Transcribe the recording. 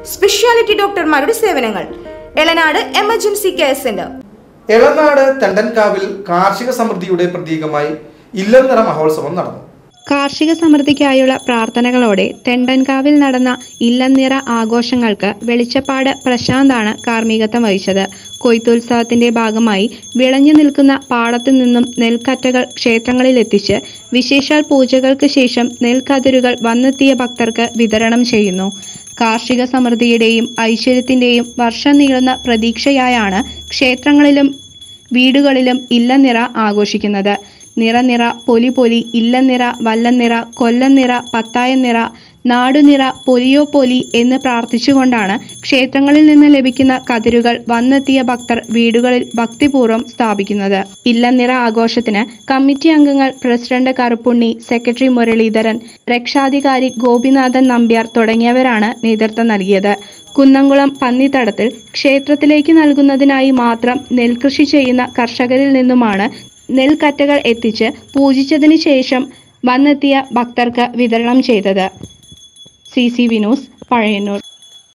speciality ഡോക്ടർമാരുടെ സേവനങ്ങൾ Elanad emergency care centre Elanad തെണ്ടൻകാവിൽ കാർഷിക സമൃദ്ധിയുടെ പ്രതീകമായി ഇല്ലംനിറ മഹോത്സവം നടന്നു കാർഷിക സമൃദ്ധിക്കായുള്ള പ്രാർത്ഥനകളോടെ തെണ്ടൻകാവിൽ നടന്ന ഇല്ലംനിറ ആഘോഷങ്ങൾക്ക് വെളിച്ചപ്പാട് പ്രശാന്താണ് കാർമ്മികത്വം വഹിച്ചത് കൊയ്ത്തുത്സവത്തിന്റെ ഭാഗമായി വിളഞ്ഞു നിൽക്കുന്ന പാടത്തു നിന്നും നെൽക്കറ്റകൾ ക്ഷേത്രങ്ങളിലെത്തിച്ച് വിശേഷാൽ പൂജകൾക്ക് ശേഷം നെൽക്കതിരുകൾ വന്നെത്തിയ ഭക്തർക്ക് വിതരണം ചെയ്യുന്നു കാർഷിക സമൃദ്ധിയുടെയും ഐശ്വര്യത്തിന്റെയും വർഷം നീളുന്ന പ്രതീക്ഷയായാണ് ക്ഷേത്രങ്ങളിലും വീടുകളിലും ഇല്ലനിറ ആഘോഷിക്കുന്നത് നിറനിറ പൊലി പൊലി ഇല്ലനിറ വല്ലനിറ കൊല്ലനിറ പത്തായനിറ നാടുനിറ പൊലിയോ പൊലി എന്ന് പ്രാർത്ഥിച്ചുകൊണ്ടാണ് ക്ഷേത്രങ്ങളിൽ നിന്ന് ലഭിക്കുന്ന കതിരുകൾ വന്നെത്തിയ ഭക്തർ വീടുകളിൽ ഭക്തിപൂർവ്വം സ്ഥാപിക്കുന്നത് ഇല്ലനിറ ആഘോഷത്തിന് കമ്മിറ്റി അംഗങ്ങൾ പ്രസിഡന്റ് കറുപ്പുണ്ണി സെക്രട്ടറി മുരളീധരൻ രക്ഷാധികാരി ഗോപിനാഥൻ നമ്പ്യാർ തുടങ്ങിയവരാണ് നേതൃത്വം നൽകിയത് കുന്നംകുളം പന്നിത്തടത്തിൽ ക്ഷേത്രത്തിലേക്ക് നൽകുന്നതിനായി മാത്രം നെൽകൃഷി ചെയ്യുന്ന കർഷകരിൽ നിന്നുമാണ് നെൽക്കറ്റകൾ എത്തിച്ച് പൂജിച്ചതിന് ശേഷം വന്നെത്തിയ ഭക്തർക്ക് വിതരണം ചെയ്തത് സി സി വിനോസ് പഴയന്നൂർ